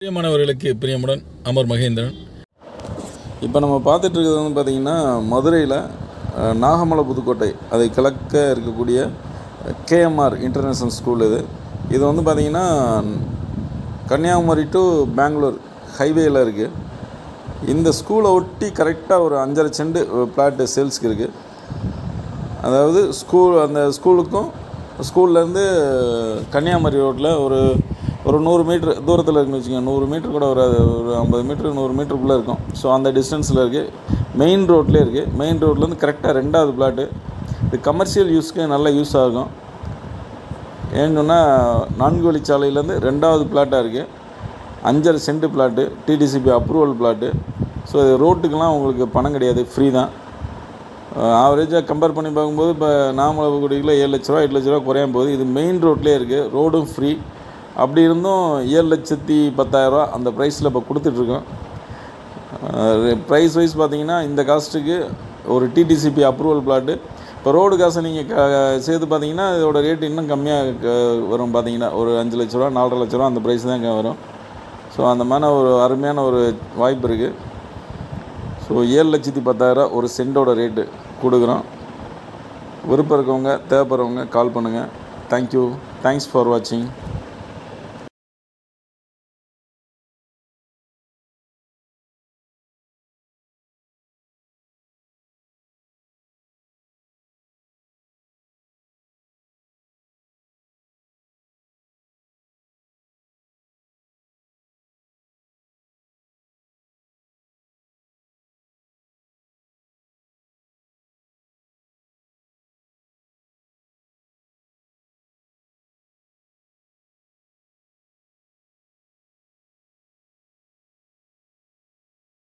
பிரியமானவர்களுக்கு பிரியமுடன் அமர் மகேந்திரன் இப்போ நம்ம பார்த்துட்டு இருக்கிறது வந்து பார்த்திங்கன்னா மதுரையில் அஹ், நாகமலை புதுக்கோட்டை அதை கிழக்க இருக்கக்கூடிய கேஎம்ஆர் இன்டர்நேஷ்னல் ஸ்கூல் இது இது வந்து பார்த்திங்கன்னா கன்னியாகுமரி டு பெங்களூர் ஹைவேயில் இருக்குது இந்த ஸ்கூலை ஒட்டி கரெக்டாக ஒரு அஞ்சரை செண்டு பிளாட்டு சேல்ஸ்க்கு இருக்குது அதாவது ஸ்கூல் அந்த ஸ்கூலுக்கும் ஸ்கூல்லேருந்து கன்னியாகுமரி ரோட்டில் ஒரு ஒரு நூறு மீட்ரு தூரத்தில் இருக்குன்னு வச்சுக்கோங்க நூறு மீட்ரு கூட வராது ஒரு ஐம்பது மீட்ரு நூறு மீட்டருக்குள்ளே இருக்கும் ஸோ அந்த டிஸ்டன்ஸில் இருக்குது மெயின் ரோட்லேயே இருக்குது மெயின் ரோட்லேருந்து கரெக்டாக ரெண்டாவது பிளாட்டு இது கமர்ஷியல் யூஸ்க்கு நல்ல யூஸ் ஆகும் ஏன்னு சொன்னால் நான்கு வழிச்சாலையிலேருந்து ரெண்டாவது பிளாட்டாக இருக்குது அஞ்சரை cent plot DTCP approval plot so இது ரோட்டுக்கெலாம் உங்களுக்கு பணம் கிடையாது ஃப்ரீ தான் ஆவரேஜாக கம்பேர் பண்ணி பார்க்கும்போது இப்போ நாமலகுடியில் ஏழு லட்ச ரூபா எட்டு லட்ச ரூபா குறையும் போது இது மெயின் ரோட்லேயே இருக்குது ரோடும் ஃப்ரீ அப்படி இருந்தும் ஏழு லட்சத்தி பத்தாயிரரூவா அந்த ப்ரைஸில் இப்போ கொடுத்துட்ருக்கோம் ப்ரைஸ் வைஸ் பார்த்தீங்கன்னா இந்த காஸ்ட்டுக்கு ஒரு டிடிசிபி அப்ரூவல் பிளாட்டு இப்போ ரோடு காசை நீங்கள் க சேர்த்து பார்த்தீங்கன்னா இதோட ரேட் இன்னும் கம்மியாக வரும் பார்த்தீங்கன்னா ஒரு அஞ்சு லட்ச ரூபா நாலரை லட்ச ரூபா அந்த ப்ரைஸ் தான் இங்கே வரும் ஸோ அந்த மாதிரி ஒரு அருமையான ஒரு வாய்ப்பு இருக்குது ஸோ ஏழு லட்சத்தி பத்தாயிரம் ஒரு சென்டோட ரேட்டு கொடுக்குறோம் விருப்பம் இருக்கவங்க தேவைப்படுறவங்க கால் பண்ணுங்கள் தேங்க்யூ தேங்க்ஸ் ஃபார் வாட்சிங்